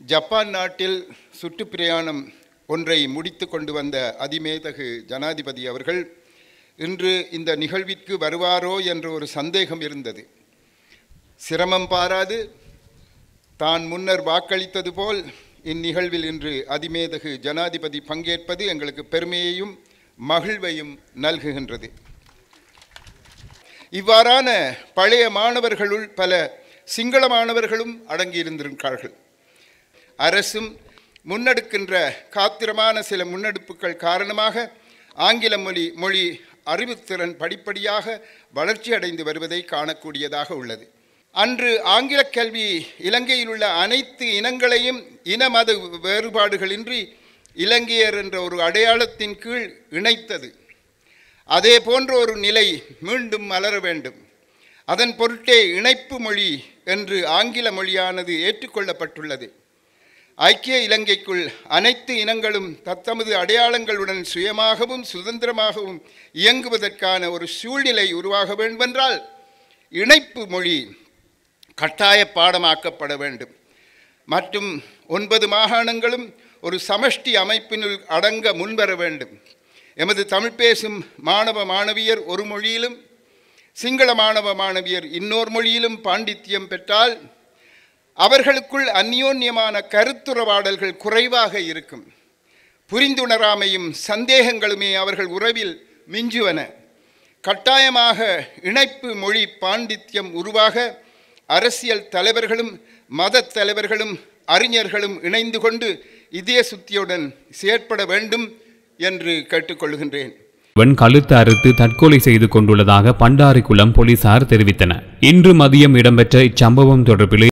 Japan நாட்டில் சுற்றுப்பிரயாணம் ஒன்றை முடித்து கொண்டு வந்த அதிமேதகு ஜனாதிபதி அவர்கள் இன்று இந்த நிகழ்விற்கு வருவாரோ என்ற ஒரு சந்தேகம் இருந்தது சிரமம் பாராது தான் முன்னர் வாக்களித்தது போல் இந்நிகழ்வில் இன்று அதிமேதகு ஜனாதிபதி பங்கேற்பது எங்களுக்கு பெருமையையும் மகிழ்வையும் நல்குகின்றது இவ்வாறான பழைய மாணவர்களுள் பல சிங்கள மாணவர்களும் அடங்கியிருந்திருக்கிறார்கள் அரசும் முன்னெடுக்கின்ற காத்திரமான சில முன்னெடுப்புகள் காரணமாக ஆங்கில மொழி மொழி அறிவுத்திறன் படிப்படியாக வளர்ச்சி அடைந்து வருவதை காணக்கூடியதாக உள்ளது அன்று ஆங்கில கல்வி இலங்கையில் உள்ள அனைத்து இனங்களையும் இன மத வேறுபாடுகளின்றி இலங்கையர் என்ற ஒரு அடையாளத்தின் கீழ் இணைத்தது அதே போன்ற ஒரு நிலை மீண்டும் மலர வேண்டும் அதன் பொருட்டே இணைப்பு மொழி என்று ஆங்கில மொழியானது ஏற்றுக்கொள்ளப்பட்டுள்ளது ஐக்கிய இலங்கைக்குள் அனைத்து இனங்களும் தத்தமது அடையாளங்களுடன் சுயமாகவும் சுதந்திரமாகவும் இயங்குவதற்கான ஒரு சூழ்நிலை உருவாக வேண்டுமென்றால் இணைப்பு மொழி கட்டாய பாடமாக்கப்பட வேண்டும் மற்றும் ஒன்பது மாகாணங்களும் ஒரு சமஷ்டி அமைப்பினுள் அடங்க முன்வர வேண்டும் எமது தமிழ் பேசும் மாணவ மாணவியர் ஒரு மொழியிலும் சிங்கள மாணவ மாணவியர் இன்னொரு மொழியிலும் பாண்டித்தியம் பெற்றால் அவர்களுக்குள் அந்யோன்யமான கருத்துறவாடல்கள் குறைவாக இருக்கும் புரிந்துணராமையும் சந்தேகங்களுமே அவர்கள் உறவில் மிஞ்சுவன கட்டாயமாக இணைப்பு மொழி பாண்டித்யம் உருவாக அரசியல் தலைவர்களும் மத தலைவர்களும் அறிஞர்களும் இணைந்து கொண்டு இதய சுத்தியுடன் செயற்பட வேண்டும் என்று கேட்டுக்கொள்கின்றேன் இவன் கழுத்து அறுத்து தற்கொலை செய்து கொண்டுள்ளதாக பண்டாரிக்குளம் போலீசார் தெரிவித்தனர் இன்று மதியம் இடம்பெற்ற இச்சம்பவம் தொடர்பில்